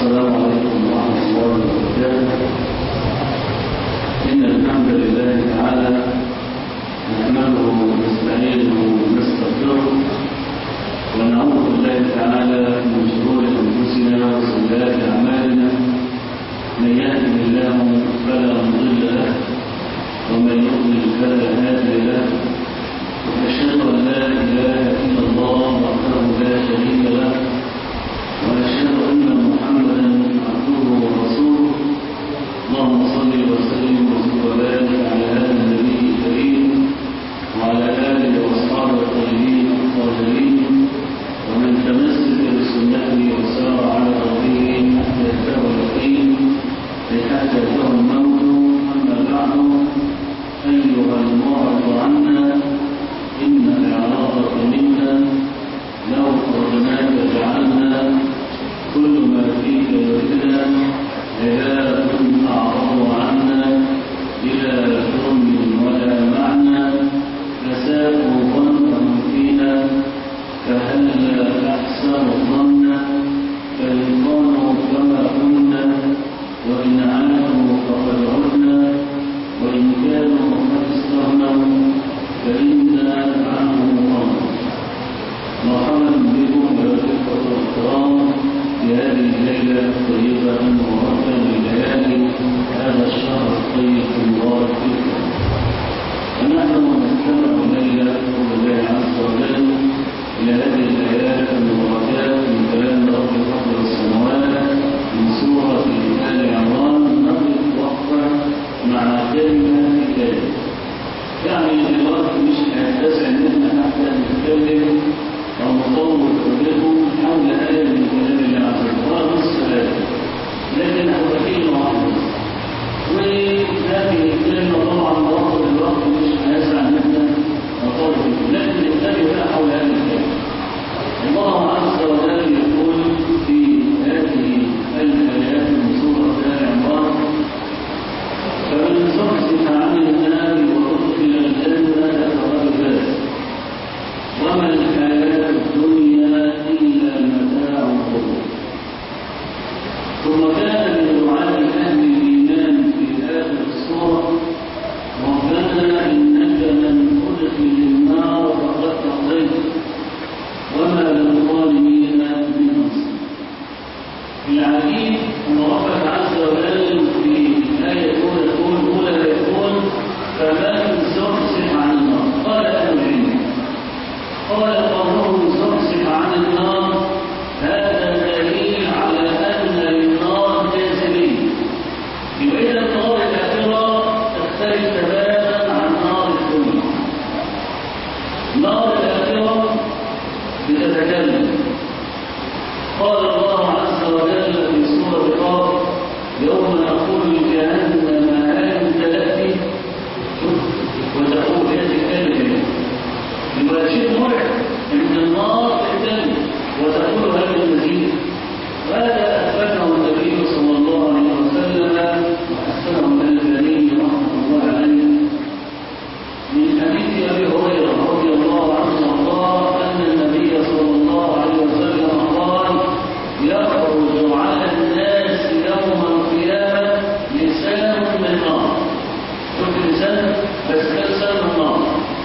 السلام عليكم ورحمة الله وبركاته إن الحمد لله تعالى نحمده ونستعينه ونستغفره ونعوذ بالله تعالى من شرور أنفسنا وسيئات أعمالنا من يهده الله فلا مضل له ومن يضلل فلا هادي له وأشهد أن لا إله إلا الله وحده لا شريك له وأشهد أن محمدا عبده ورسوله اللهم صل وسلم وبارك على هذا النبي الكريم وعلى آله وأصحابه الطيبين الطاهرين ومن تمسك بسنته وسار على ربه حتى يتاه اليقين حتى يتاه الموت أما بعد أيها المعرض عنا إن إعراضك منا لو أردناك جعلنا كل ما فيك يردنا عباد أعرضوا عنا بلا حرم ولا معنى فساءوا ظنهم فينا فهل أحسن الظن فإن كانوا كما كنا وإن عادوا فقد عدنا وإن كانوا قد استغنوا فإنا عنهم ظن مرحبا بكم يا الإخوة والكرام في هذه الليلة الطيبة المباركة من ليالي هذا الشهر الطيب المبارك فيكم ونحن نستمع الليلة بفضل الله عز وجل إلى هذه الآيات المباركات من كلام رب الأرض والسماوات من سورة آل عمران نقف وقفة مع كلمة كتاب يعني الوقت مش هيتسع ان احنا حتى نتكلم او نطور حجته حول آية من كلام الله عز وجل ولا نص آية لكن هو كلمة واحدة وهذه الكلمة طبعا وقت الوقت مش هيسع ان احنا نطور لكن نتكلم بقى حول هذه الكلمة الله عز وجل يقول في هذه الآيات من سورة آل عمران فمن زحزح عن النار وأدخل الجنة فقد فاز وما الحياة الدنيا إلا متاع الغرور ثم كان من دعاء أهل الإيمان في آخر السورة ربنا إنك من أدخل النار فقد قضيت وما للظالمين من نصير العجيب أن ربك عز وجل في الآية الأولى يقول أولى يقول فمن زحزح عن النار قال أهل العلم قال قوله زحزح عن النار هذا دليل على أن للنار جاذبية يبقى إذا النار الآخرة تختلف تماما عن نار الدنيا نار الآخرة بتتكلم قال الله عز وجل في سورة قاف يوم نقول لجهنم هل امتلأت وتقول هي تتكلم يبقى شيء مرعب ان النار تتكلم وتقول هل من مزيد وهذا اثبته النبي صلى الله عليه وسلم وحسنه الالباني رحمه الله عليه من حديث ابي هريره رضي الله عنه وارضاه ان النبي صلى الله عليه وسلم قال يخرج على الناس يوم القيامه لسان من نار شوف لسان بس لسان من نار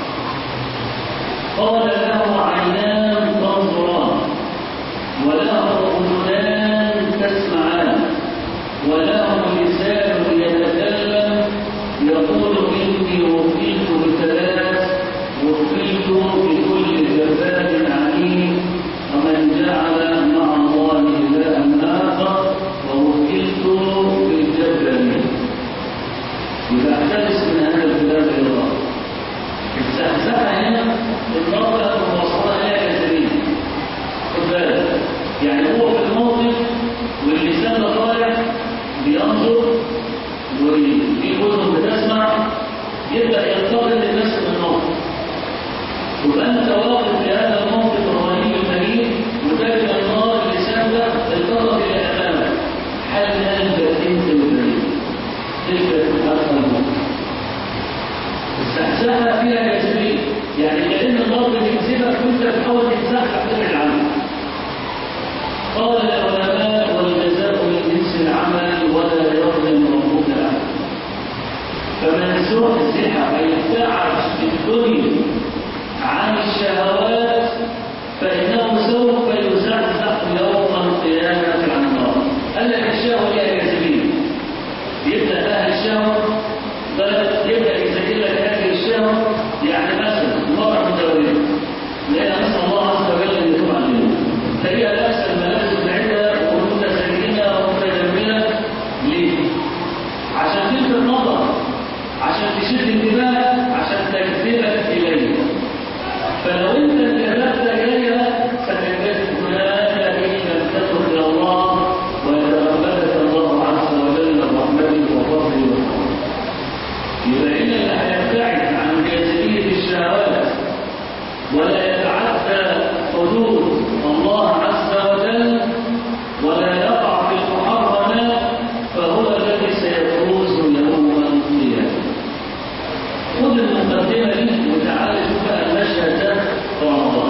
قال له عينان تنظران وله اذنان تسمعان وله لسان يتكلم يقول اني وفيت بثلاث وفيت بكل جبار عنيد ومن جعل مع الله الها اخر ووكلت بالجبار يبقى احترس من هذا الكلام ايضا الزحزحه هنا المرأة المواصلة هي كثيرين خد بالك يعني هو في الموقف واللسان ده طالع بينظر وفي اذن بتسمع يبدا يضطر للناس من الموقف يبقى انت واقف في هذا الموقف الرهيب المهين وتجد النار اللسان ده التقط الى امامك حل قلبك انت والبريد كيف تتحقق الموقف الزحزحه فيها كثيرين يعني كأن النار بتجذبك وانت بتحاول تتزحزح تبعد عنه قال العلماء والجزاء من يلحق يبتعد في الدنيا عن الشهوات فإنه سوف يزحزح يوم القيامة عن النار قال لك الشهوة ليها جاذبية يبدأ أهل الشهوة بل يبدأ يسجل لك هذه الشهوة يعني مثلا مرة متولية لأن نسأل الله عز وجل أن يتوب علينا تلاقيها لابسة الملابس بتاعتها ومتسلمة ومتجملة ليه؟ عشان تلفت النظر عشان تشد انتباهك عشان تجذبك إليه فلو انت انجذبت اليها ستنجذب هناك ان لم تترك الى الله ويتغمدك الله عز وجل برحمته وفضله وكرمه يبقى ان اللي هيبتعد عن جاذبيه الشهوات ولا يتعدى حدود الله عز وجل ولا يقع في المحرمات فهو الذي سيفوز يوم القيامه خذ المقدمة دي وتعالى شوف بقى المشهد ده في رمضان.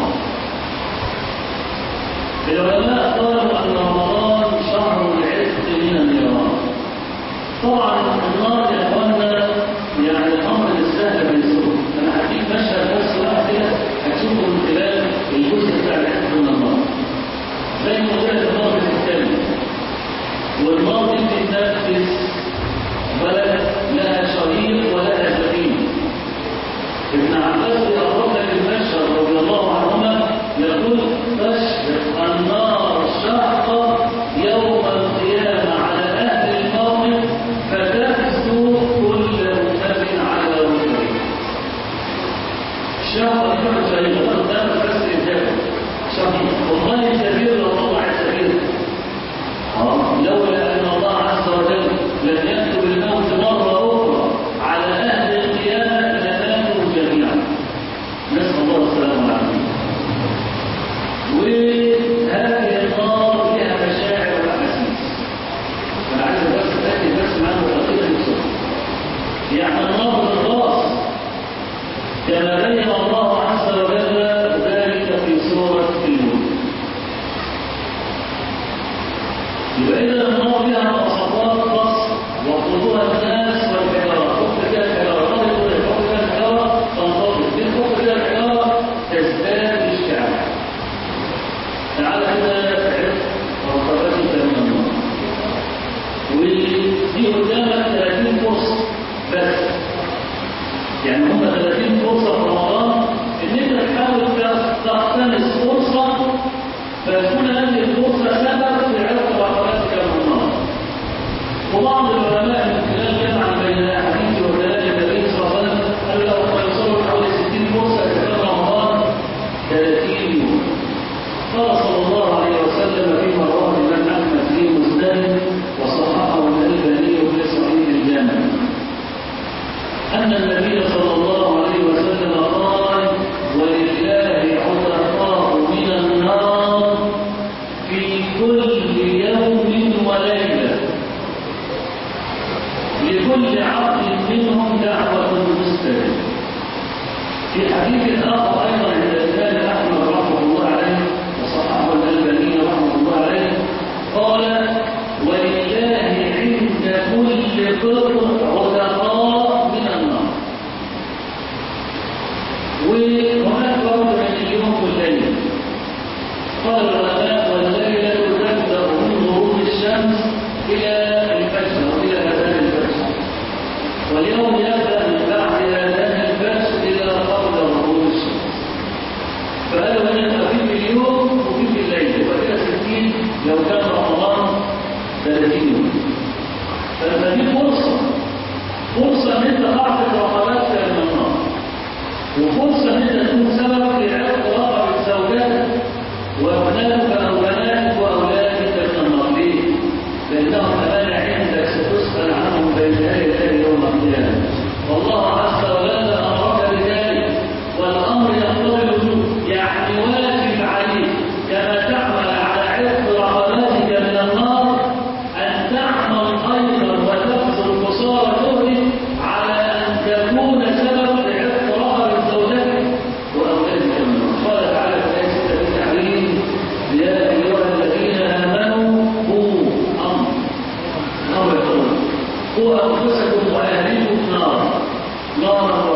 العلماء قالوا أن رمضان شهر العتق من النيران. طبعا النار يا اخوانا يعني الامر السهل بيسوق انا هديك مشهد بس واحد كده هتشوفه من خلال الجزء بتاع العتق من النار. زي ما قلت لك النار بتتكلم والنار دي بتتنفس ولا لها شريط ولها زميل ابن عباس يقرب لك المشهد رضي الله عنهما يقول تشرق النار شهقا يوم القيامة على أهل الموقف فتفزو كل مرتب على ركبه الشهقة دي كانت شريطة قدام بس إنتاج شهقة والله الكبير لو طلع السبيل لولا أن الله عز وجل لم يكتب الموت مرة أخرى على أهل القيامة لماتوا جميعا نسأل الله السلامة والعافية وهذه النار فيها مشاعر وأحاسيس أنا عايز بس أتأكد بس معانا بقية الصوت يعني النار بالراس كما بين الله عز وجل ذلك في سورة الملك يبقى إذا النار لها مواصفات خاصة وقودها الناس والحجارة حط فيها الحجارة تنطق حط فيها الحجارة تنطق دي حط فيها الحجارة تزداد اشتعال تعالى كده تعرف مرتبتك من النار ودي قدامك 30 فرصة بس يعني هم 30 فرصة في رمضان إن أنت تحاول تقتنص فرصة فيكون هذه الفرصة سبب في عرض رحمتك من النار. وبعض العلماء من خلال جمع بين الأحاديث وكلام النبي صلى الله عليه وسلم قال له قد يوصلوا حوالي 60 فرصة في رمضان 30 يوم. قال صلى الله عليه وسلم فيما رواه الإمام أحمد في مسند وصححه الألباني في صحيح الجامع أن النبي صلى الله عليه وسلم قال ولله عتقاء من النار في كل يوم وليلة لكل عبد منهم دعوة مستجابة في حديث آخر أيضا عند الإمام أحمد رحمه الله عليه وصححه الألباني رحمه الله عليه قال ولله عند كل قطر عتقاء من النار وهناك فرق بين اليوم والليل قال العلماء والليلة تبدأ من غروب الشمس إلى الفجر وإلى أذان الفجر واليوم يبدأ من بعد أذان الفجر إلى قبل غروب الشمس فقالوا هنا في في اليوم وفي في الليل يبقى كده 60 لو كان رمضان 30 يوم فدي فرصة فرصة ان انت تعطي رقباتك من النار وفرصة ان انت تكون سبب في عرض رقبة زوجاتك وابنائك او بناتك واولادك من النار ليه؟ لانهم امانة عندك ستسأل عنهم بين يدي الله يوم القيامة والله عز وجل امرك بذلك والامر يقتضي الوجوب يعني واجب عليك كما تعمل على عرض رقباتك من النار ان تعمل ايضا وتبذل قصارى جهدك على ان تكون سبب لعرض رقبه زوجتك واولادك من النار قال تعالى في الايه 6 في التحريم يا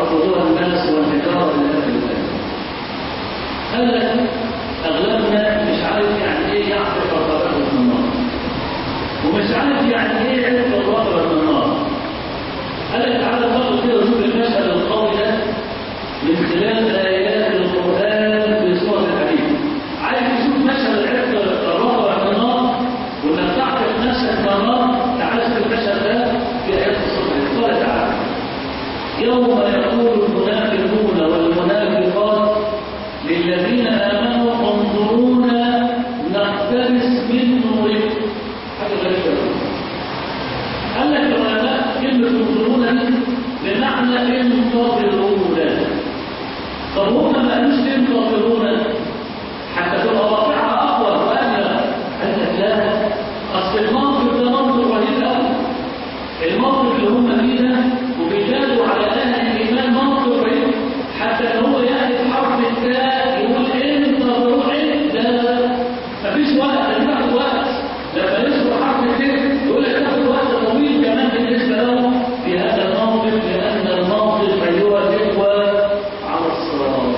يأخذها الناس والحجارة إلى آخر الآية قال لك أغلبنا مش عارف يعني إيه يعرف رقبته من النار ومش عارف يعني إيه عرف الرقبة من النار قال لك تعالى ناخد كده ونشوف المشهد القوي ده من خلال آيات القرآن في سورة الحديد عايز تشوف مشهد عرف الرقبة من النار وإنك تعرف نفسك من النار تعالى شوف المشهد ده في آيات الصبح قال تعالى يوم يقول المنافقون والمنافقات للذين آمنوا انظرونا نقتبس من نوركم حاجة غريبة قال لك العلماء كلمة انظرونا دي بمعنى انتظرونا طب هم ما قالوش انتظرونا حتى تبقى واقعها أقوى وأجمل قال لك لا أصل الموقف ده موقف رهيب قوي الموقف اللي هم فيه ده وبيجادوا على اهل الايمان موقف رهيب حتى لو هو يعرف حرف التاء يقول انت ضروري إيه؟ لا مفيش وقت تاخد وقت لما يذكر حرف التاء يقول لك تاخد وقت طويل كمان بالنسبه له في هذا الموقف لان الموقف ايها الاخوه على الصراط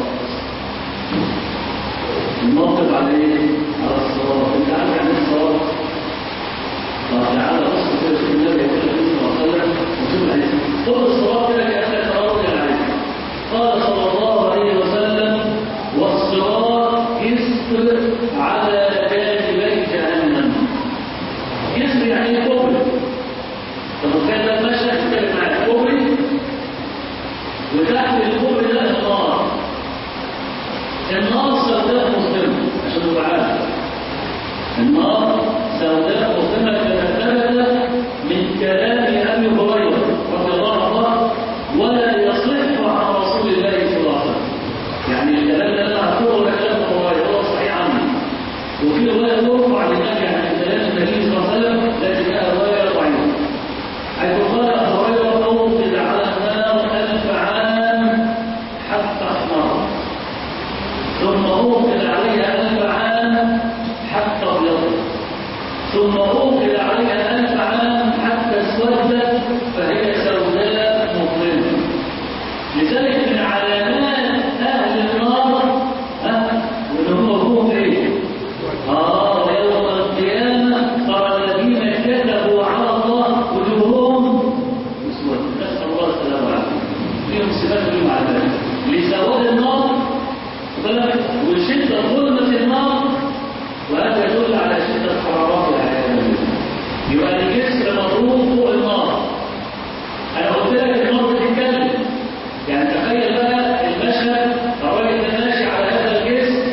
الموقف على ايه؟ على الصراط انت عارف يعني ايه الصراط؟ طب تعالى بص كده شوف النبي يقول لك صلى الله عليه وسلم وشوف الحديث خذ الصراط كده كانك تراوي عليه قال صلى الله عليه وسلم والصراط يسر على جانبي جهنم يسر يعني ايه كوبري طب كان ده ماشي هتتكلم معاك كوبري وتحت الكوبري ده النار النار سوداء مسلمه عشان تبقى عارف النار سوداء مسلمة كما من كلام أبي هريرة رضي الله عنه ولا يصح عن رسول الله صلى الله عليه وسلم يعني الكلام ده أنا أقوله كلام هريرة هو صحيح عنه وفي رواية ترفع للنبي عن كلام النبي صلى الله عليه وسلم لكنها رواية ضعيفة حيث قال أبو هريرة أوقد على النار ألف عام حتى احمر ثم أوقد عليها ألف عام حتى ابيض ثم أوقد عليها ألف عام حتى اسودت فهي سوداء مظلمة لذلك من علامات أهل النار ها وإن هم هم إيه؟ آه يوم القيامة ترى الذين كذبوا على الله وجوههم مسود نسأل الله السلامة والعافية فيهم صفات فيهم علامات لسواد النار وشدة ظلمة النار وهذا يدل على شدة حرارتها يبقى الجسر مضروب فوق النار انا قلت لك النار بتتكلم يعني تخيل بقى المشهد الراجل ده ماشي على هذا الجسر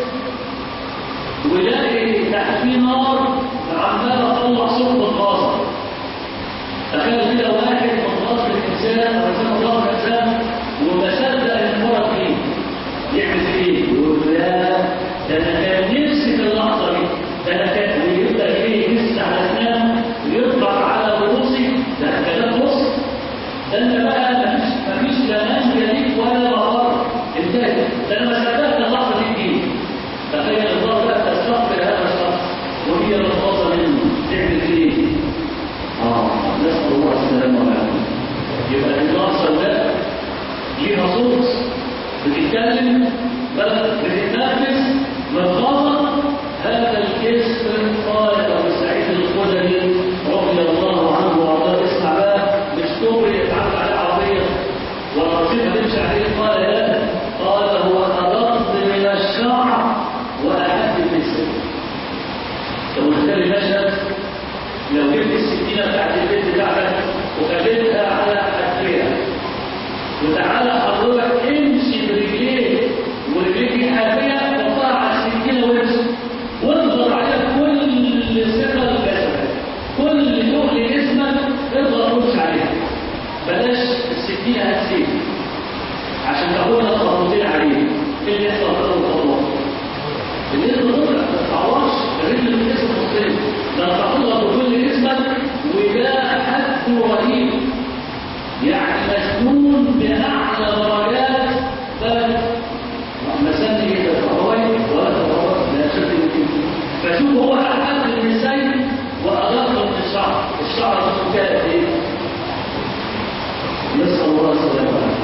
ويلاقي تحتيه نار عمال تطلع صوت الغاصه تخيل كده واحد من غاص الانسان او انسان غاص الانسان وما صدق ان المرض فيه يعمل ايه؟ يقول لا ده انا كان نفسي في اللحظه دي ده انا كان ويبدا ايه يمس على اسنانه ويطلع على رؤوسي ده انا كلام بص ده انا بقى مفيش مفيش لا منجا ليك ولا مغار انتهت ده انا ما صدقت اللحظه دي تجي تخيل الله بقى تستقبل هذا الشخص وهي رصاصه منه تعمل ايه؟ اه نسال الله السلامه والعافيه يبقى النار سوداء ليها صوت بتتكلم بل بتتنفس مغضبة هذا الجسم قال ابو سعيد الخدري رضي الله عنه وارضاه اسمع بقى مش كوبري يتعامل عليه عربيه ولا رصيفه تمشي عليه قال لا قال هو ادق من الشعر واحد من السن لو مختار المشهد لو جبت السكينه بتاعت البيت بتاعتك وخليتها على حديها وتعالى حضرتك امشي برجليك ورجليك حافيه وقطع على السكينه وامشي واضغط عليها كل ثقل جسدك كل تقل جسمك اضغط وامشي عليها بلاش السكينه هتسيب عشان تاخدها خطوتين عليه ايه اللي يحصل خطوه خطوه الجسم تطلع ما تتعورش الرجل في الجسم مختلف ده تاخدها بكل جسمك وده حد رهيب يعني مسنون بأعلى درجات بل مسني تتفوي ولا تتفوي لا شك فيه فشوف هو أحد من السيف وأدق من الشعر الشعر مكانت إيه؟ نسأل الله السلامة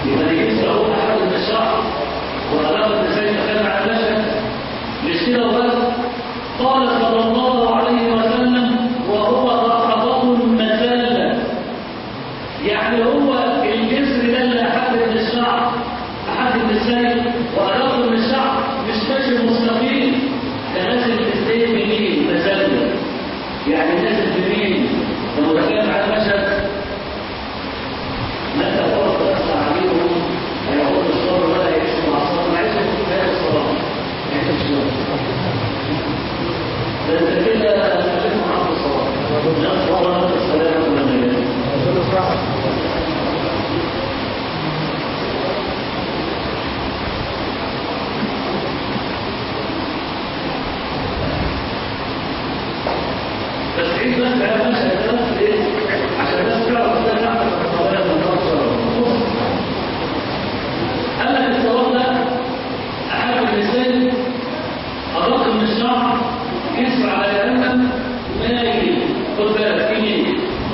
يبقى يجيب له احد من الشعر وألام النسائي تكلم عن المشهد مش كده وبس قال صلى الله عليه وسلم وهو ضحضة مزلة يعني هو الجسر ده اللي أحد من الشعر أحد النساء وألام من الشعر مش ماشي مستقيم ده نازل باثنين منين مزلة يعني نازل بمين لو تكلم عن المشهد متى فرض أسرع عليهم هيقول الصبر ولا يعيش مع الصبر ما يعيش في هذا الصلاة يعيش ده انت كده خليك معاك الصلاة نسأل الله السلامة والنجاة بس عيد بس على مشهد ده بس ايه عشان الناس تعرف ده نعمل الصلاة من الله قال لك الثواب ده أحد اللسان أدق من الشعر يسمع على جهنم مايل خد بالك في ايه؟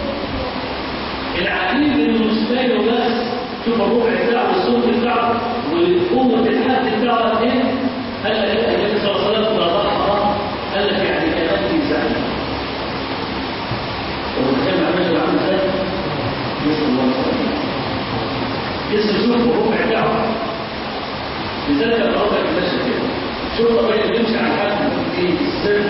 العجيب انه مش مايل وبس شوف الربع بتاعه والصوت بتاعه وقوة الحد بتاعه قد ايه؟ قال لك ايه النبي صلى الله عليه وسلم ضحى قال لك يعني كمان في سهل وبتكلم عن الرجل عامل ازاي؟ نسأل الله السلامة يسمع شوف الربع بتاعه لذلك لما اقول لك المشي كده شوف الراجل بيمشي على الحبل في السر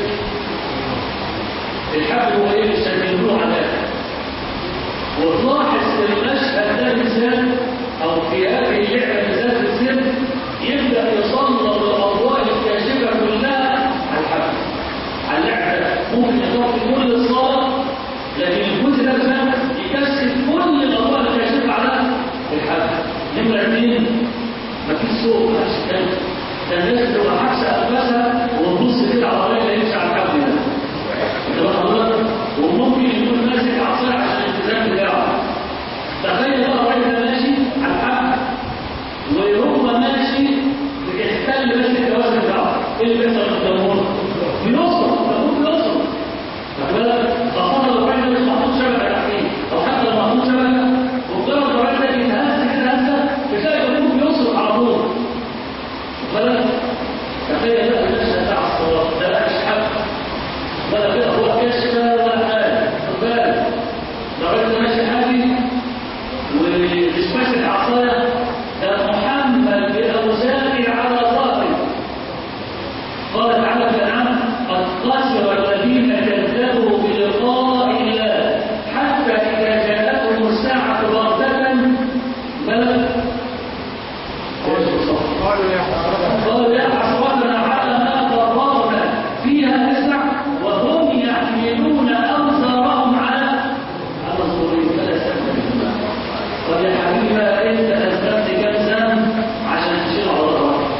الحبل هو ايه بيسمينوه على وتلاحظ المشهد ده بالذات او في هذه اللعبه بالذات السر يبدا يسلط الاضواء الكاشفه كلها على الحبل على اللعبه ممكن يغطي كل الصلاه لكن الجزء ده بقى يكشف كل الاضواء الكاشفه على الحبل نمره اثنين مفيش صوت محدش يتكلم ده الناس تبقى حاسه انفاسها وتبص كده على الراجل اللي يمشي على الحبل ده انت حضرتك وممكن يكون ماسك عصايه عشان الالتزام بتاعه تخيل بقى الراجل ده ماشي على الحبل وهو ماشي بيحتل بس الجواز بتاعه ايه اللي بيحصل في الجمهور؟ بيوصل الجمهور بيوصل خد بالك خاصه لو الراجل مش محطوط شبكه تحتيه او حتى لو محطوط شبكه ومجرد ما الراجل ده يتهز كده هزه بتلاقي الجمهور بيوصل على طول بالك تخيل بقى المشهد بتاع الصلاه ده لا مش حد ولا كده هو كشف ولا حاجه خد بالك ده الراجل ماشي حافي ومش ماسك عصايه ده محمل باوزان على ظهره قال تعالى في الانعام قد خسر الذين كذبوا بلقاء الله حتى اذا جاءتهم الساعه بغته بلغ قالوا يا حسرتنا على ما فرطنا فيها نسع وهم يحملون اوزارهم على على ظهورهم فلا سبب قال يا حبيبي انت اثبتت كم ذنب عشان تشيل على ظهرك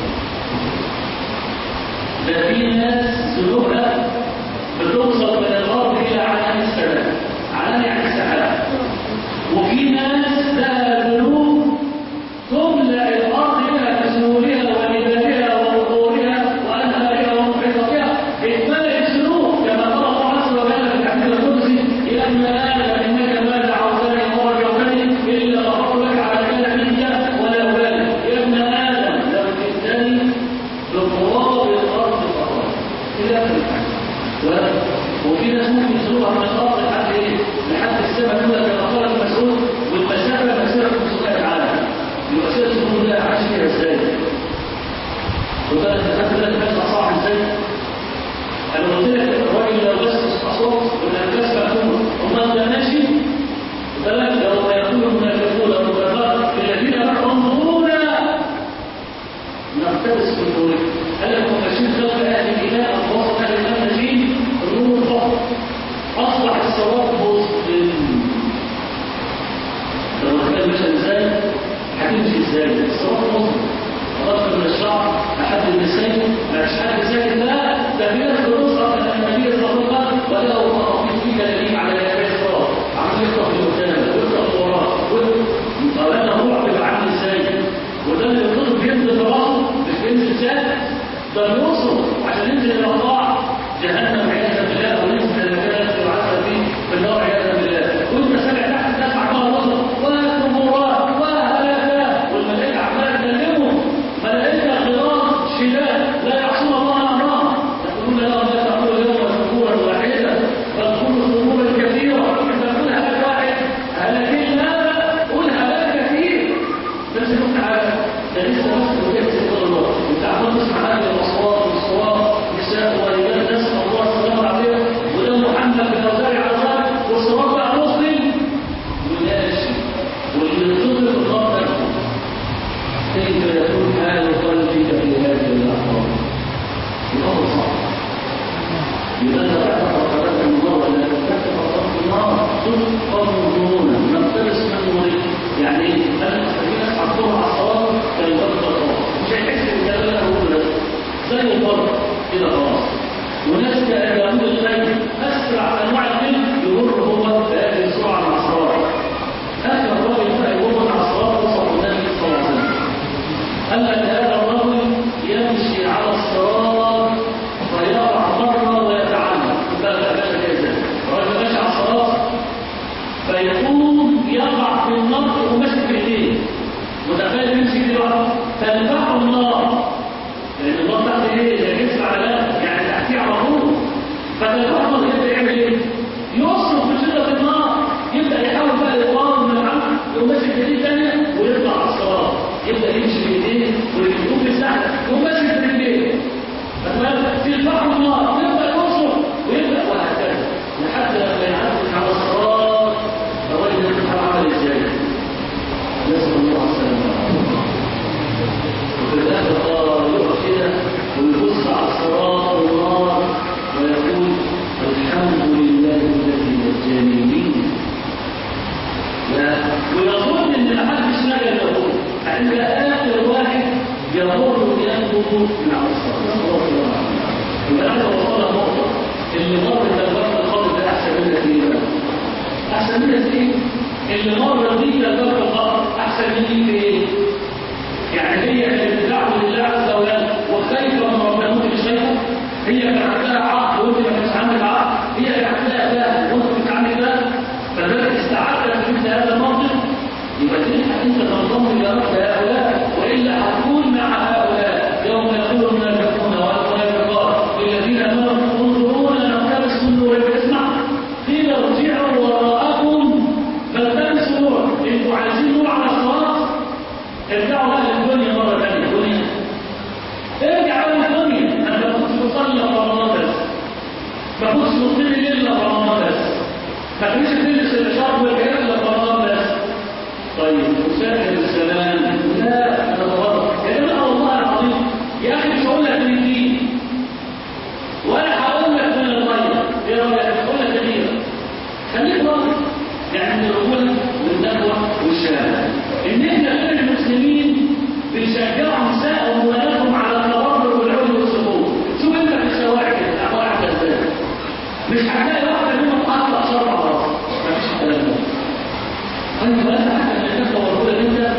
ده في ناس ذنوبها بتوصل من الارض الى علام السماء علام يعني السحاب وفي ناس لها ذنوب تملا الارض الى كسورها ونبالها وظهورها وانهارها ومحيطاتها اتملت ذنوب كما قال الله عز وجل في الحديث القدسي يا ابن ادم انك ما دعوتني ورجوتني الا غفرت لك على كان منك ولا ابالي يا ابن ادم لو جئتني بقراب الارض فقط الى اخر الحديث وفي ناس ممكن يزوروها من الارض لحد ايه؟ لحد السماء الاولى كما قال المسؤول والمسافه مسيره 500 عام يبقى سيره النور ده عايش فيها ازاي؟ وده انت ده المسألة صعب ازاي؟ انا قلت لك الراجل لو بس اصوات والانفاس مفهومه امال ده ماشي بالك لو يقول المنافقون او المنافقات الذين انظرونا نقتبس من نورك قال لك هم ماشيين خلف اهل الاله او وسط اهل الاله ماشيين النور فقط اصبح الصواب مظلم يبقى انت تحت فقرات النار ولا تحت فقرات النار صدقا ظنونا نقتبس من نورك يعني ايه؟ انا في ناس حطوها على الصلاه كان يبطل مش هيحس بالكلام اللي انا بقوله ده زي البر كده خلاص وناس كأنهم الخير أسرع أنواع الفيلم يمر هو بهذه السرعة مع الصلاة آخر الراجل بقى يمر مع الصلاة وصف النبي صلى الله عليه وسلم قال لك هذا الرجل يمشي على الصراط فيقع مرة ويتعلم بقى بقى باشا كده الراجل ماشي على الصراط فيقوم يقع في النار وماسك بايديه متخيل يمشي كده تنفعه النار لان الله تحت ايه ده جسم على يعني تحتيه على طول فتتفضل يبدا يعمل ايه يصرف في شده النار يبدا يحاول بقى يقاوم من العمل يقوم ماسك بايديه ثانيه ويطلع على الصلاه يبدا يمشي بايديه ويقوم بالسحب يقوم ماسك برجليه ترفعه النار يبدا يصرف ويبدا وهكذا لحد ما يعدي على الصلاه الراجل يطلع عمل ازاي نسال الله السلامه وفي الاخر يقف كده ويبص على الصراط والنار ويقول الحمد لله الذي نجاني منه ويظن ان محدش نجا له عند اخر واحد يمر ينظر من على الصراط نسال الله السلامه يبقى احنا وصلنا نقطه اللي مر تجربه القبر ده احسن منك ايه بقى؟ احسن منك ايه؟ اللي مر دي تجربه القبر احسن منك في ايه؟ يعني هي اللي بتدعو لله عز وجل وخايفه من ربنا وانت مش خايفه هي كان عندها عقل وانت ما كانش عندك عقل هي كان عندها ده وانت مش عندك ده فلذلك استعدت مثل هذا الموقف يبقى تلحق انت تنضم الى رب هؤلاء والا هتكون مع هؤلاء يوم يقول المنافقون والمنافقات للذين امنوا انظرونا نقتبس من نوركم اسمع قيل ارجعوا وراءكم فالتمسوا نور انتوا عايزين نور على الصراط ارجعوا بقى للدنيا مرة ثانية الدنيا ارجع بقى للدنيا انا ما كنتش بصلي في رمضان بس ما كنتش بصلي الليل الا في رمضان بس ما كنتش بتلبس الشرب والحجاب الا في رمضان بس طيب مسافر الزمان لا ده غلط يا جماعه والله العظيم يا اخي مش هقول لك من الدين ولا هقول لك من الميه ايه رايك هقول لك كبيره خليك راضي يعني من الرجوله والنجوى والشهاده ان احنا غير المسلمين بنشجعوا نسائهم وبناتهم على التبرع والعلم والسمو شوف انت في الشوارع كده احوال ازاي مش هتلاقي واحده منهم اطلع شرط على راسها مفيش الكلام ده انت بس حتى اللي كانت موجوده انت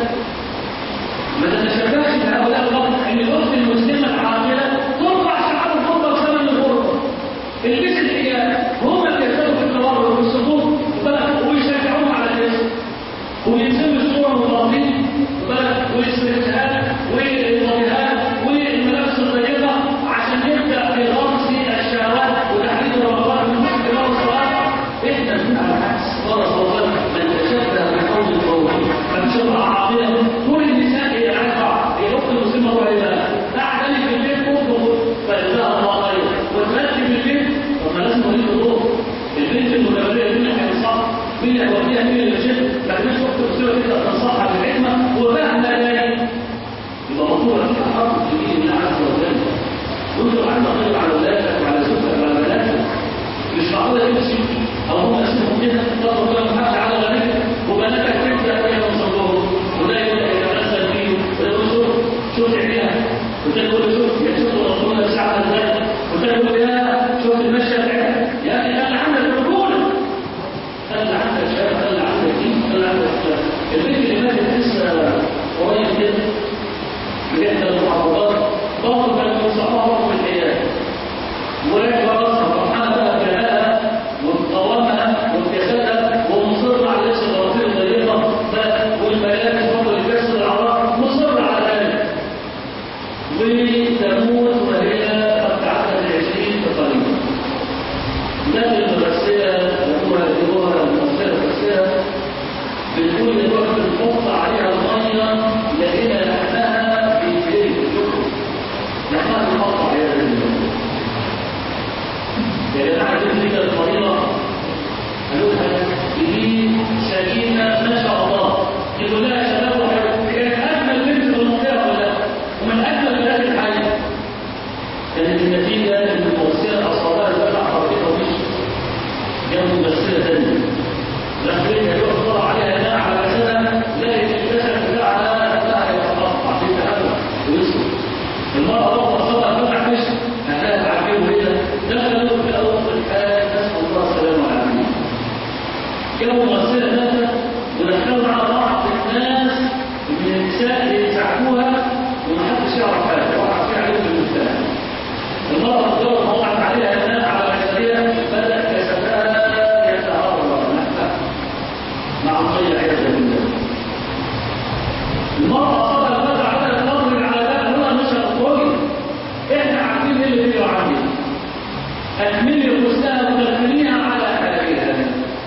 ما تتشبهش بهؤلاء الغرب ان الاخت المسلمه العاقله ترفع شعار الغربه وثمن الغربه البس الحجاب هم اللي يهتموا بالتبرع والسمو وبيشجعوهم على الاسم ويلزموا الصورة والباطين والاسترجاعات والواجهات والملابس الطيبة عشان يبدأ في غرس الشهوات وتحديد الرغبات من وسط كبار الصلاة احنا بنقول على العكس قال صلى الله عليه وسلم من تشبه بقول القوم من شبه عاقلا كل النساء هي عارفة هي اخت المسلمة هو ايه قاعدة لي في البيت تطبخ فجزاها الله خير وترتب البيت طب ما لازم نقول له دور البنت المتبرئة دي اللي هينصح مين اللي هيوديها مين اللي يشد ما تجيش اخت المسلمة تبدا تنصحها بالحكمة وفاهمة ذلك يبقى مطلوب فيك حرب في دين الله عز وجل وانت عندك خير على اولادك وعلى زوجتك وعلى بناتك مش معقوله تمشي او هم اسمهم كده تطلب لهم حاجه على غريبك وبناتك تبدا هي مصلوهم وده يبدا يتغسل فيه ويقول شوف شوف عينيها وده يقول شوف يا شوف رسول الله ساعه ازاي وده يقول يا شوف المشيه بتاعتها يا اخي خلي عندك رجوله خلي عندك شباب خلي عندك دين خلي عندك البنت اللي ماتت لسه قريب كده بإحدى المحافظات ضغط كان يوصفها رقم الحياة ولكن راسها فرحانة بقى بجلالها ومقاومها وابتسامها ومصر على لبس البراطيل الضيقة والملابس برضه اللي بيكسر الأعراض مصر على ذلك وتموت وهي قد تعدت العشرين تقريبا لكن المدرسية يقولها يقولها المدرسية المدرسية بتقول ان الوقت بنحط عليها الميه لقينا لحمها بيتهري لحمها بنحط عليها يا جماعه دي تلك الطريقه قالوا لها دي سكينه ما شاء الله يقول لها يا شباب كانت اجمل بنت في المنطقه كلها ومن اجمل بلاد الحي كانت النتيجه ان الموسيقى اصابها الفتح اكملي الفستان وتكمليها على حالها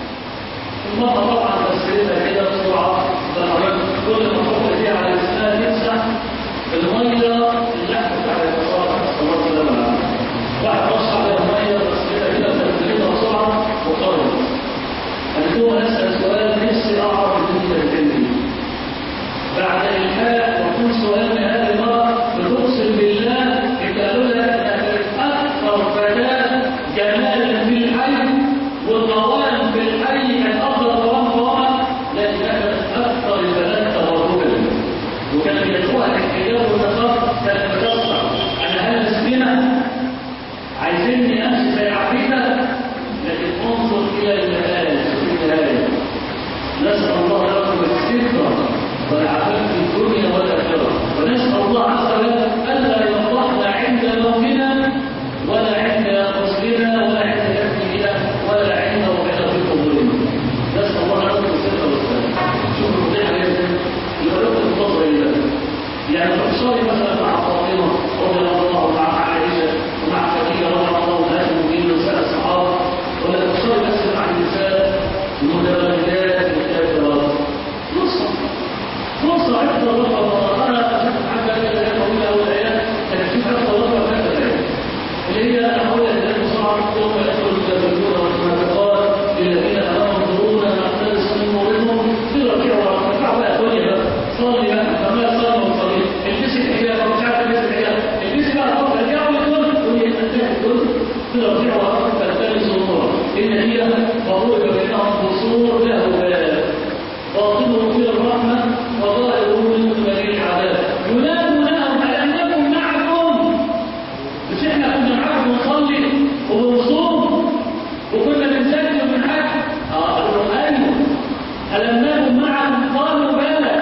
المرأة طبعا تسريتها كده بسرعة فالحرج كل ما تحط فيها على جسمها تمسح المية اللحم بتاع الفصاحة صلى الله عليه وسلم واحد رش عليها المية تسريتها كده وتكمليها بسرعة وخرج قالت له أسأل سؤال نفسي أعرف الدنيا الكلمة بعد الحاء وكل سؤال من هذه المرأة بتقسم بالله قالوا لها انها كانت اكثر فتاة جمالا في الحي والقوام في الحي كان افضل قوام قوامة لكن كانت اكثر البنات تبرجا وكان يدعوها الحجاب والنقاب كانت بتصنع انا هل مسكينة عايزيني امشي زي عفيفة لكن انظر الى المآل شوف النهاية نسأل الله لكم الستر والعافية في الدنيا والآخرة ونسأل الله عز وجل ألا يفضحنا عند موتنا ولا عند غسلنا ولا عند كفنا ولا عند وقعنا في قبورنا نسأل الله لكم الستر والسلام شوف الفضيحة جدا يبقى لكم الفضل إلى يعني تحصلي مثلا مع فاطمة رضي الله عنها ومع عائشة ومع خديجة رضي الله عنها المؤمنين ونساء الصحابة ولا تحصلي بس مع النساء المتبرجات الكافرات نصف نصف عدة ربما أنا أشوف حاجة كده زي ما قلنا أول آيات كانت في عدة ربما ثلاثة آيات اللي هي أنا أقول لك أن صعب يوم يدخل المتبرجون والمنافقات للذين آمنوا انظرونا نقتبس من نورهم ترجعوا وارتفعوا بقى الدنيا بقى صلي بقى فما صلى وصلي البسي الحجاب ومش عارف البسي الحجاب البسي بقى طب رجعوا للدنيا الدنيا تنتهي الدنيا ترجعوا وارتفعوا تلتمسوا نورا إن هي فضرب بينهم قصور له باب باطنه فيه الرحمة وظاهره من قبل العذاب ينادونهم ألم نكن معكم مش احنا كنا معاكم نصلي وبنصوم وكنا بنسجل من حاجة اه قالوا لهم ايوه ألم نكن معكم قالوا بلى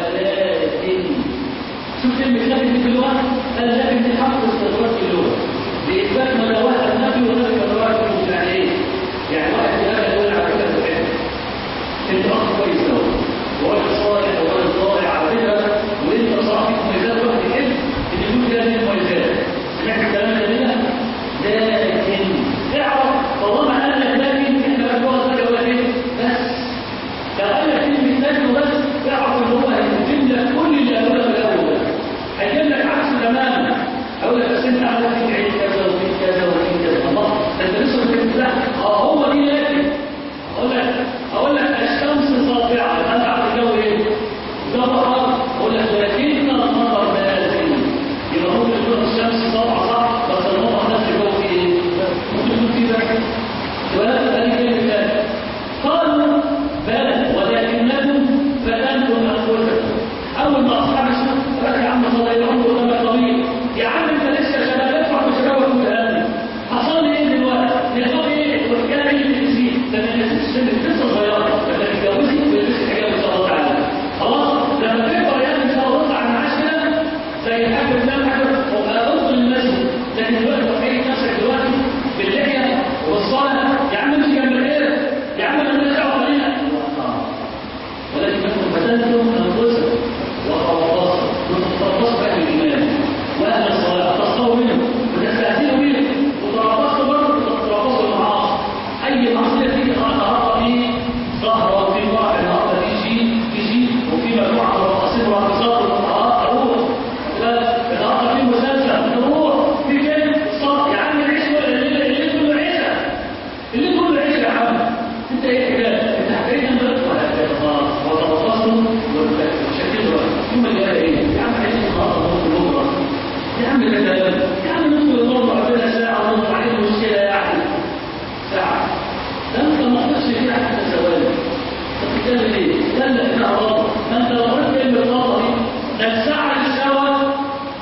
ولكن شوف كلمة لكن دي في اللغة قال لكن دي حق استدراك في اللغة بإثبات ما لو واحد نفي ونفي مدراك يعني ايه؟ يعني واحد في هذا يقول على فكرة الحلم انت اخ كويس قوي وراجل صالح وراجل طائع على فكره وانت صاحب مميزات واحد يحب ان يكون فيها هذه المميزات سمعت الكلام ده كده لكن اعرف طالما قال لك لكن احنا بقى جوه الصلاه ولا ايه بس لو قال لك كلمه لكن وبس اعرف ان هو هيجيب لك كل اللي قالوا لك الاول ده هيجيب لك عكس تماما اقول لك بس انت عملت فيك عيد كذا وفيك كذا وفيك كذا الله ده انت لسه بتكتب اه هو دي لكن اقول لك اقول لك الشمس ساطعه انا عارف الجو ايه جو حر اقول لك لكن المطر نازل يبقى ممكن تكون الشمس ساطعه صح بس المطر نازل الجو فيه ايه ممكن يكون فيه برد ولا تبقى كلمه ثانيه قالوا بلى ولكنكم فتنتم انفسكم اول ما اصحاب السوق قال يا عم صلي العمر قدامك طويل يا عم انت لسه شباب ادفع بشبابك وتهني حصل لي ايه دلوقتي؟ يا ايه؟ والحكايه ايه اللي تزيد؟ ده انا لسه السن لسه صغيره لما تتجوزي ويلبس الحجاب ان شاء الله تعالى خلاص لما تكبر يعني ان شاء الله تطلع عن معاش كده زي الحاج قدام حاجه وابقى ادخل المسجد لكن دلوقتي تخيل نفسك دلوقتي باللحيه وبالصلاه يا عم مش جنب غيرك يا عم انا مش دعوه خلينا ولكنكم فتنتم انفسكم وتربصتم وتتربصوا باهل الايمان واهل الصلاه تصطوا منهم وتستهزئوا بهم وتربصوا برضه وتتربصوا المعاصي اي معصيه تيجي النهارده في ظهر وفي فرح النهارده في شيء في شيء وفي مجموعه من الرقاصين والرقصات والمطهرات اروح النهارده في مسلسل نروح في فيلم صار يا عم العيش الليل الليل كله عيشه الليل كله عيشه يا عم انت ايه الحكايه؟ انت حكايه جنب خلاص وتربصوا وشكلوا ثم اللي قال ايه؟ يا عم عيش النهارده نروح بكره يا عم كلام يا عم ندخل الموضوع عندنا ساعه ونص عليه مشكله يعني ساعه ده انت ما تقدرش كده حتى ثواني طب بتعمل ايه؟ لا لا انها غلط ما انت لو قلت كلمه غلط دي ده الساعه للسوا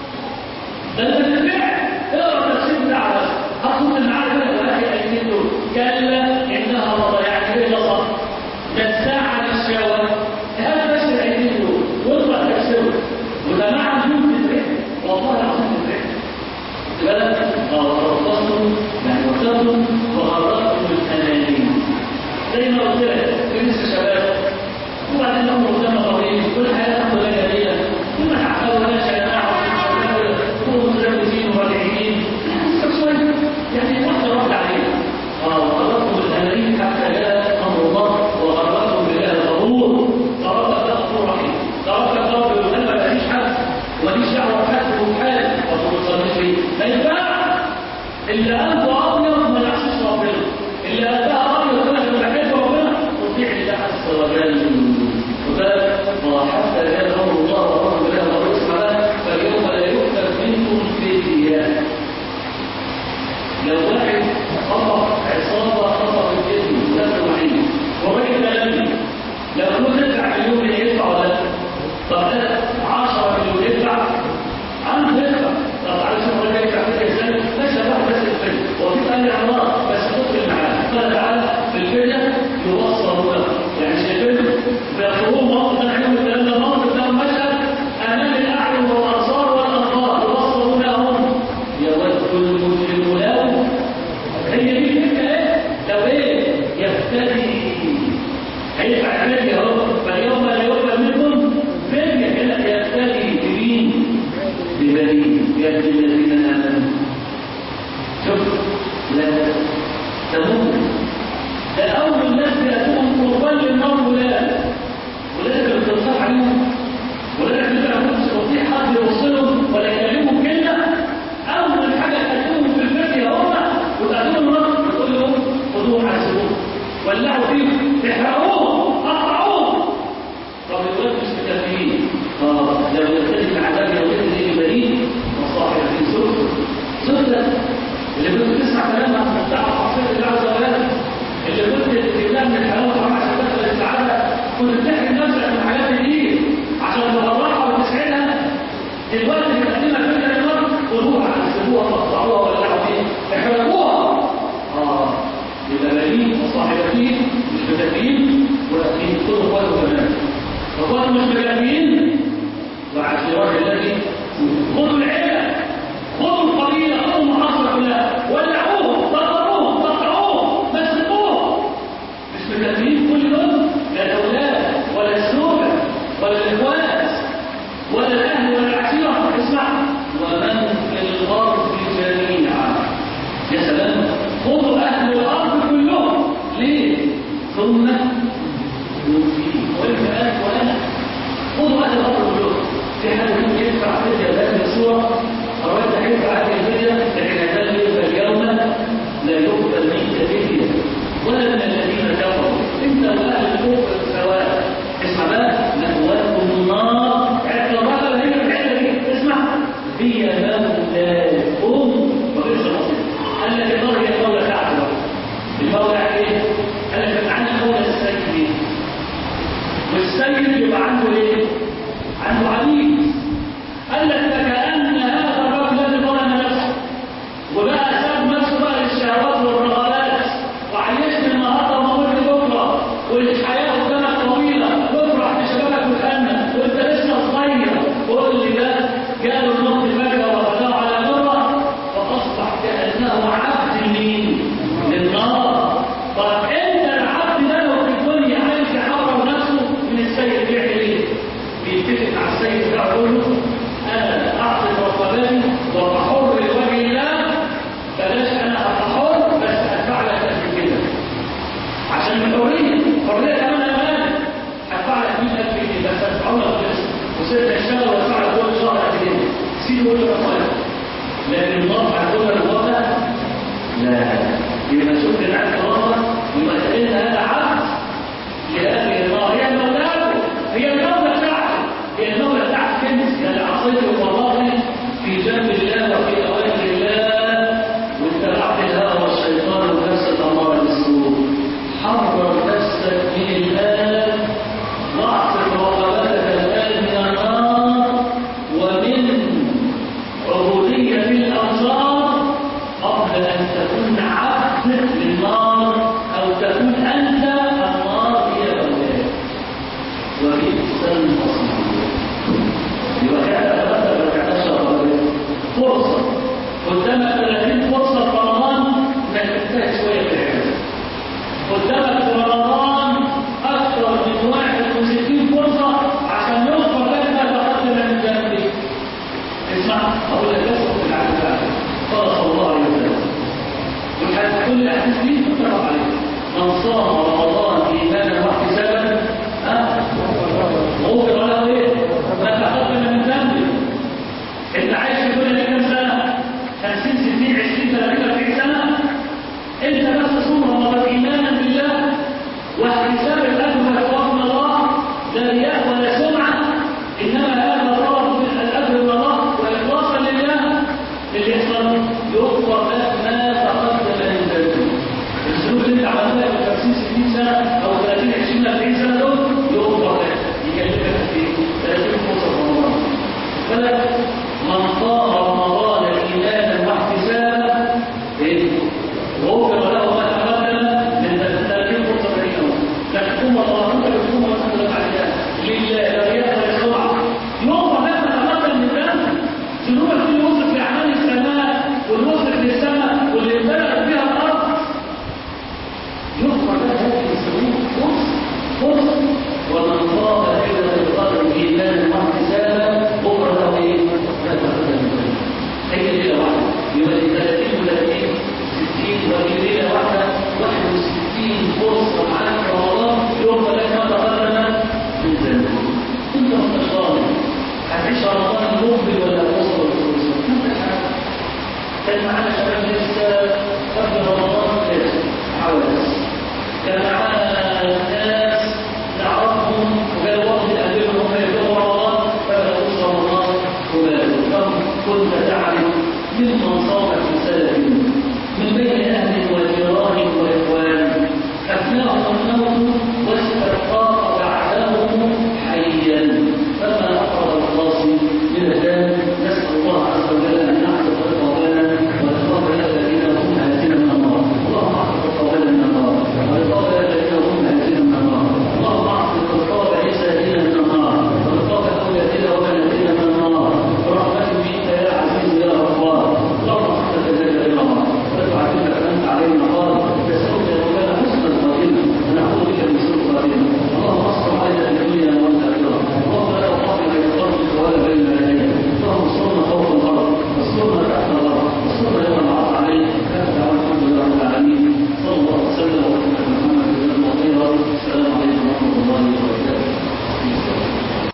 ده انت بالفعل اقرا التفسير بتاعها بس هتحط المعارف كده ولا هي الاثنين دول كلا انها غلط يعني ايه غلط ده الساعه للسوا هذا بس الاثنين دول واطلع تفسيره وده معنى جمله الفعل والله العظيم الفعل بالك غلطتم يعني وصلتم وغرقتم الانانيم زي ما قلت لك لسه شباب وبعدين الامر قدامنا طويل كل حياه تاخد لنا ليله ثم تعقلوا ولا شناعه وكونوا متزوجين وراجعين لسه شويه يعني واحده واحده آل عمران بس تدخل معاه قال تعالى في الفدية يوصل له يعني شايفين بيخرجوا موقف عليهم الكلام ده موقف ده مشهد أمام الأعين والأبصار والأنظار يوصلون لهم يود المجرم له هي دي الفكرة ايه؟ لو ايه؟ يفتدي هيدفع الفدية اهو فاليوم لا يقبل منكم فدية كده يفتدي بمين؟ ببنين يد الذين آمنوا شوف لا تموت ده أول ناس يأتون قربان للنار ولاد ولاد اللي بتنصح عليهم ولاد اللي بيعملوا استطيع حد يوصلهم ولا يكلمهم كلمة أول حاجة تقدمهم في الفدية هم وتقدمهم النار تقول لهم خذوه حاسبوه ولعوا فيه احرقوه قطعوه طب الولاد مش مكفيين اه لو يختلف العذاب يومئذ للبنين وصاحب في سلطة سلطة اللي كنت تسمع كلامها بتاع معصية الله عز وجل اللي كنت تجيبها من الحلاوة وحرام عشان تدخل السعادة كنت بتحكي نفسك من حاجات كتير عشان تفرحها وتسعدها دلوقتي بتقدمها فكرة النار خذوها حسبوها قطعوها ولعوا فيها احرقوها اه يبقى بنين وصاحبتين مش مكفيين واكيد خذوا اخواته كمان اخواته مش مكفيين وعشيرات الذي خذوا العيله خذوا القبيله خذوا المحاصره كلها ولعوهم ضربوهم قطعوهم مسكوهم مش مكفيين كل دول لا الاولاد ولا الزوجه ولا الاخوات ولا الاهل ولا العشيره اسمع ومن في الارض جميعا يا سلام خذوا اهل الارض كلهم ليه ثم يوفيهم وانت اهل وانا خذوا اهل الارض كلهم في حد ممكن يدفع فدية بهذه الصورة أو أنت هيدفع هذه الفدية لكن هذا اليوم لا يقبل منك فدية ولا من الذين كفروا أنت وأهل الكفر سواء اسمع بقى مأواكم النار عرفت الرقبة هي الحتة دي اسمع هي مولاكم وبئس المصير قال لك النار هي المولى بتاعته المولى ايه؟ قال لك عن المولى السيد والسيد يبقى عنده ايه؟ عنده عبيد قال لك فكأن هذا الرجل الذي ظلم نفسه وبقى ساب نفسه بقى للشهوات والرغبات وعيشني النهارده وموت بكره والحياه قدامك طويله وافرح بشبابك وتأنى وانت لسه صغير وقول لي ده جاله الموت فجاه وغداه على مره فاصبح كانه عبد مين؟ للنار طب انت العبد ده لو في الدنيا عايز يحرر نفسه من السيد بيعمل ايه؟ بيتفق مع السيد بتاعه يقول له انا اعطي رقبتي واتحر لوجه الله بلاش انا اتحر بس ادفع لك قد كده عشان الحريه الحريه كمان امان هدفع لك 100000 جنيه بس ادفع لك قسط وسيبت اشتغل وادفع لك كل شهر قد كده سيبه يقول له رقبتي لكن النار هتقول لك الوضع لا يبقى شفت العبد الرقبه يبقى انت هذا عبد لهذه النار هي مولاته هي المولى بتاعته هي المولى بتاعت كنز يعني عصيته والله في جنب الله وفي اوامر الله واتبعت الهوى والشيطان ونفس الاماره بالسوء حرر نفسك من الان واعصف رقبتك الان من النار ومن عبوديه الانصار قبل ان تكون عبد للنار او تكون انت النار هي مولاك وبئس المصير يبقى كده تبدل ما تعملش فرصه قدامك 30 فرصه في رمضان انك تجتهد شويه في العلم قدامك في رمضان اكثر من 61 فرصه عشان يغفر لك ما تقدم من ذنبك اسمع اقول لك بس في العلم قال صلى الله عليه وسلم والحديث كل الاحاديث دي متفق عليها من صام رمضان ايمانا واحتسابا ها غفر له ايه؟ ما تقدم من ذنبه انت عايش في الدنيا دي كام سنه؟ 50 60 20 30 40 سنه انت بس صوم رمضان ايمانا بالله واحتساب الاجر والثواب من الله لا رياء ولا سمعه انما هذا طلب الاجر من الله واخلاصا لله اللي يحصل يغفر لك ما تقدم من ذنبك الذنوب اللي انت عملتها في 50 60 سنه او 30 20 40 سنه دول يغفر لك يكلفك في 30 فرصه في رمضان فلك من قام رمضان ايمانا واحتسابا ايه وغفر له ما تقدم من ذنبه فرصه بعيده لكن ثم الله انت بتكون مسؤول عليها لله لا رياء ولا سمعه يغفر لك ما تقدم من ذنبك ذنوبك اللي وصلت لاعمال السماء واللي وصلت للسماء واللي امتلأت بها الارض يغفر لك هذه الذنوب فرصه فرصه ومن طاب الى القدر ايمانا واحتسابا غفر له ايه؟ ما تقدم من ذنبه هي ليله واحده يبقى 30 و30 60 وفي ليله واحده 61 فرصه معاك في رمضان يغفر لك ما تقدم من ذنبك انت ما انتش ضامن هتعيش رمضان مقبل ولا وصل ولا وصل ما انتش عارف كان معانا شباب لسه قبل رمضان لسه حوادث كان معانا ناس نعرفهم وجاء وقت الأمير هم يبدأوا رمضان فبدأوش رمضان وماتوا كم كنت تعرف ممن صام في سلف من بين أهل وجيران وإخوان أثناء الموت